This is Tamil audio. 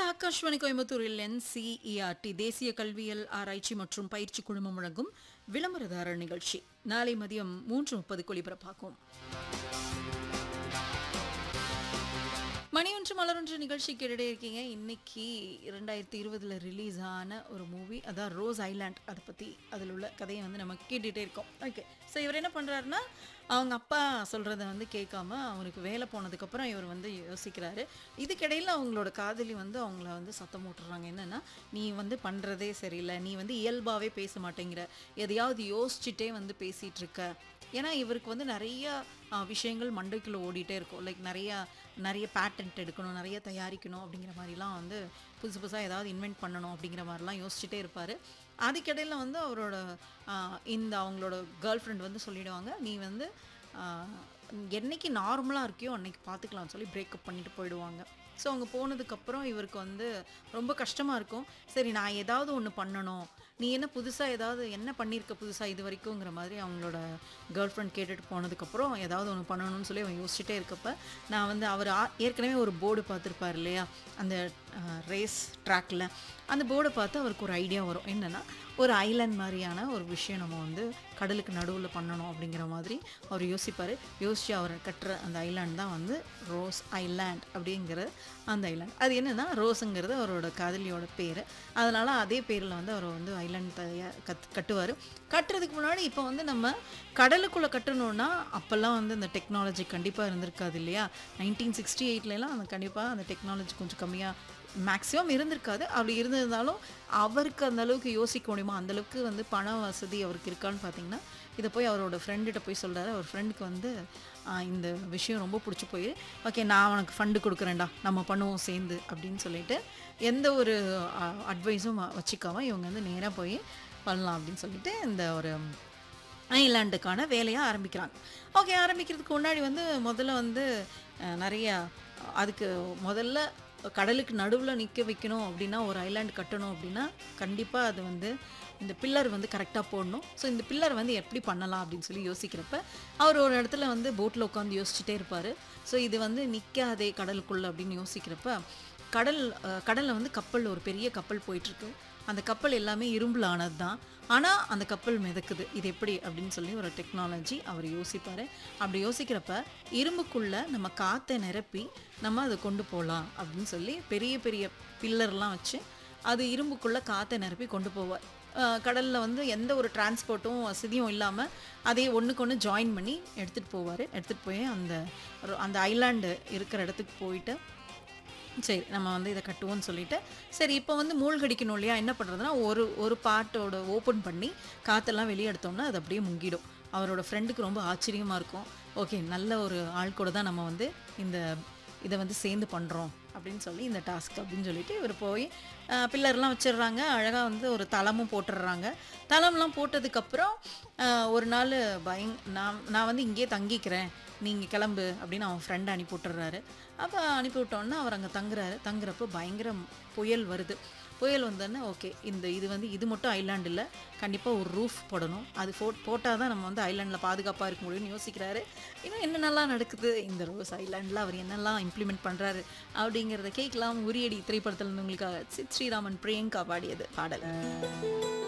ஆகாஷ்வாணி கோயம்புத்தூரில் என்சிஇஆர்டி தேசிய கல்வியல் ஆராய்ச்சி மற்றும் பயிற்சி குழுமம் வழங்கும் விளம்பரதாரர் நிகழ்ச்சி நாளை மதியம் மூன்று முப்பது ஒளிபரப்பாகும் மணி ஒன்று மலரொன்று நிகழ்ச்சி கேட்டுட்டே இருக்கீங்க இன்னைக்கு இரண்டாயிரத்தி இருபதுல ரிலீஸ் ஆன ஒரு மூவி அதான் ரோஸ் ஐலாண்ட் அதை பற்றி அதில் உள்ள கதையை வந்து நம்ம கேட்டுகிட்டே இருக்கோம் ஓகே ஸோ இவர் என்ன பண்ணுறாருன்னா அவங்க அப்பா சொல்கிறத வந்து கேட்காம அவருக்கு வேலை போனதுக்கப்புறம் இவர் வந்து யோசிக்கிறாரு இதுக்கிடையில் அவங்களோட காதலி வந்து அவங்கள வந்து சத்தம் போட்டுறாங்க என்னென்னா நீ வந்து பண்ணுறதே சரியில்லை நீ வந்து இயல்பாகவே பேச மாட்டேங்கிற எதையாவது யோசிச்சுட்டே வந்து பேசிகிட்டு இருக்க ஏன்னா இவருக்கு வந்து நிறைய ஆ, விஷயங்கள் மண்டைக்குள்ளே ஓடிட்டே இருக்கும் லைக் நிறைய நிறைய பேட்டன்ட் எடுக்கணும் நிறைய தயாரிக்கணும் அப்படிங்கிற மாதிரிலாம் வந்து புதுசு புதுசாக ஏதாவது இன்வென்ட் பண்ணணும் அப்படிங்கிற மாதிரிலாம் யோசிச்சுட்டே இருப்பார் அதுக்கிடையில் வந்து அவரோட ஆ, இந்த அவங்களோட கேர்ள் ஃப்ரெண்ட் வந்து சொல்லிடுவாங்க நீ வந்து ஆ, என்னைக்கு நார்மலாக இருக்கியோ அன்னைக்கு பார்த்துக்கலாம்னு சொல்லி பிரேக்கப் பண்ணிட்டு போயிடுவாங்க ஸோ அவங்க போனதுக்கப்புறம் இவருக்கு வந்து ரொம்ப கஷ்டமாக இருக்கும் சரி நான் ஏதாவது ஒன்று பண்ணணும் நீ என்ன புதுசாக ஏதாவது என்ன பண்ணியிருக்க புதுசாக இது வரைக்குங்கிற மாதிரி அவங்களோட கேர்ள் ஃப்ரெண்ட் கேட்டுட்டு போனதுக்கப்புறம் ஏதாவது ஒன்று பண்ணணும்னு சொல்லி அவன் யோசிச்சுட்டே இருக்கப்ப நான் வந்து அவர் ஆ- ஏற்கனவே ஒரு போர்டு பார்த்துருப்பார் இல்லையா அந்த ரேஸ் ட்ராக்கில் அந்த போர்டை பார்த்து அவருக்கு ஒரு ஐடியா வரும் என்னென்னா ஒரு ஐலாண்ட் மாதிரியான ஒரு விஷயம் நம்ம வந்து கடலுக்கு நடுவில் பண்ணணும் அப்படிங்கிற மாதிரி அவர் யோசிப்பார் யோசித்து அவர் கட்டுற அந்த ஐலாண்ட் தான் வந்து ரோஸ் ஐலாண்ட் அப்படிங்கிற அந்த ஐலாண்ட் அது என்னென்னா ரோஸுங்கிறது அவரோட காதலியோட பேர் அதனால் அதே பேரில் வந்து அவர் வந்து ஐலாண்ட் தயா கத் கட்டுவார் கட்டுறதுக்கு முன்னாடி இப்போ வந்து நம்ம கடலுக்குள்ளே கட்டணும்னா அப்போல்லாம் வந்து அந்த டெக்னாலஜி கண்டிப்பாக இருந்திருக்காது இல்லையா நைன்டீன் சிக்ஸ்டி எயிட்லலாம் அந்த கண்டிப்பாக அந்த டெக்னாலஜி கொஞ்சம் கம்மியாக மேக்ஸிமம் இருந்திருக்காது அப்படி இருந்திருந்தாலும் அவருக்கு அந்த அளவுக்கு யோசிக்க முடியுமா அந்த அளவுக்கு வந்து பண வசதி அவருக்கு இருக்கான்னு பார்த்தீங்கன்னா இதை போய் அவரோட ஃப்ரெண்டுகிட்ட போய் சொல்றாரு அவர் ஃப்ரெண்டுக்கு வந்து ஆஹ், இந்த விஷயம் ரொம்ப பிடிச்சி போய் ஓகே நான் உனக்கு ஃபண்டு கொடுக்குறேன்டா நம்ம பண்ணுவோம் சேர்ந்து அப்படின்னு சொல்லிட்டு எந்த ஒரு அட்வைஸும் வச்சுக்காம இவங்க வந்து நேராக போய் பண்ணலாம் அப்படின்னு சொல்லிட்டு இந்த ஒரு ஐலாண்டுக்கான வேலையை ஆரம்பிக்கிறாங்க ஓகே ஆரம்பிக்கிறதுக்கு முன்னாடி வந்து முதல்ல வந்து அஹ், நிறைய அதுக்கு முதல்ல கடலுக்கு நடுவில் நிற்க வைக்கணும் அப்படின்னா ஒரு ஐலாண்ட் கட்டணும் அப்படின்னா கண்டிப்பாக அது வந்து இந்த பில்லர் வந்து கரெக்டாக போடணும் ஸோ இந்த பில்லர் வந்து எப்படி பண்ணலாம் அப்படின்னு சொல்லி யோசிக்கிறப்ப அவர் ஒரு இடத்துல வந்து போட்டில் உட்காந்து யோசிச்சுட்டே இருப்பார் ஸோ இது வந்து நிற்காதே கடலுக்குள்ள அப்படின்னு யோசிக்கிறப்ப கடல் கடலில் வந்து கப்பல் ஒரு பெரிய கப்பல் போயிட்டுருக்கு அந்த கப்பல் எல்லாமே இரும்பில் ஆனது தான் ஆனால் அந்த கப்பல் மிதக்குது இது எப்படி அப்படின்னு சொல்லி ஒரு டெக்னாலஜி அவர் யோசிப்பார் அப்படி யோசிக்கிறப்ப இரும்புக்குள்ளே நம்ம காற்றை நிரப்பி நம்ம அதை கொண்டு போகலாம் அப்படின்னு சொல்லி பெரிய பெரிய பில்லர்லாம் வச்சு அது இரும்புக்குள்ளே காற்றை நிரப்பி கொண்டு போவார் கடலில் வந்து எந்த ஒரு டிரான்ஸ்போர்ட்டும் வசதியும் இல்லாமல் அதே ஒன்றுக்கு ஒன்று ஜாயின் பண்ணி எடுத்துகிட்டு போவார் எடுத்துகிட்டு போய் அந்த அந்த ஐலாண்டு இருக்கிற இடத்துக்கு போயிட்டு சரி நம்ம வந்து இதை கட்டுவோம்னு சொல்லிட்டு சரி இப்போ வந்து மூழ்கடிக்கணும் இல்லையா என்ன பண்ணுறதுனா ஒரு ஒரு பார்ட்டோட ஓப்பன் பண்ணி காற்றெல்லாம் வெளியே எடுத்தோம்னா அது அப்படியே முங்கிடும் அவரோட ஃப்ரெண்டுக்கு ரொம்ப ஆச்சரியமாக இருக்கும் ஓகே நல்ல ஒரு ஆள் கூட தான் நம்ம வந்து இந்த இதை வந்து சேர்ந்து பண்ணுறோம் அப்படின்னு சொல்லி இந்த டாஸ்க் அப்படின்னு சொல்லிட்டு இவர் போய் பில்லர்லாம் வச்சிடுறாங்க அழகாக வந்து ஒரு தளமும் போட்டுடுறாங்க தளம்லாம் போட்டதுக்கப்புறம் ஒரு நாள் பயங் நான் நான் வந்து இங்கேயே தங்கிக்கிறேன் நீங்கள் கிளம்பு அப்படின்னு அவன் ஃப்ரெண்டை அனுப்பி விட்டுறாரு அப்போ அனுப்பி விட்டோன்னா அவர் அங்கே தங்குறாரு தங்குறப்போ பயங்கர புயல் வருது புயல் வந்தோடனே ஓகே இந்த இது வந்து இது மட்டும் ஐலாண்ட் இல்லை கண்டிப்பாக ஒரு ரூஃப் போடணும் அது போ போட்டால் தான் நம்ம வந்து ஐலாண்டில் பாதுகாப்பாக இருக்க முடியும்னு யோசிக்கிறாரு இன்னும் என்னென்னலாம் நடக்குது இந்த ரோஸ் ஐலாண்டில் அவர் என்னெல்லாம் இம்ப்ளிமெண்ட் பண்ணுறாரு அப்படிங்கிறத கேட்கலாம் உரியடி திரைப்படத்தில் இருந்து உங்களுக்காக சித் ஸ்ரீராமன் பிரியங்கா பாடியது பாடல்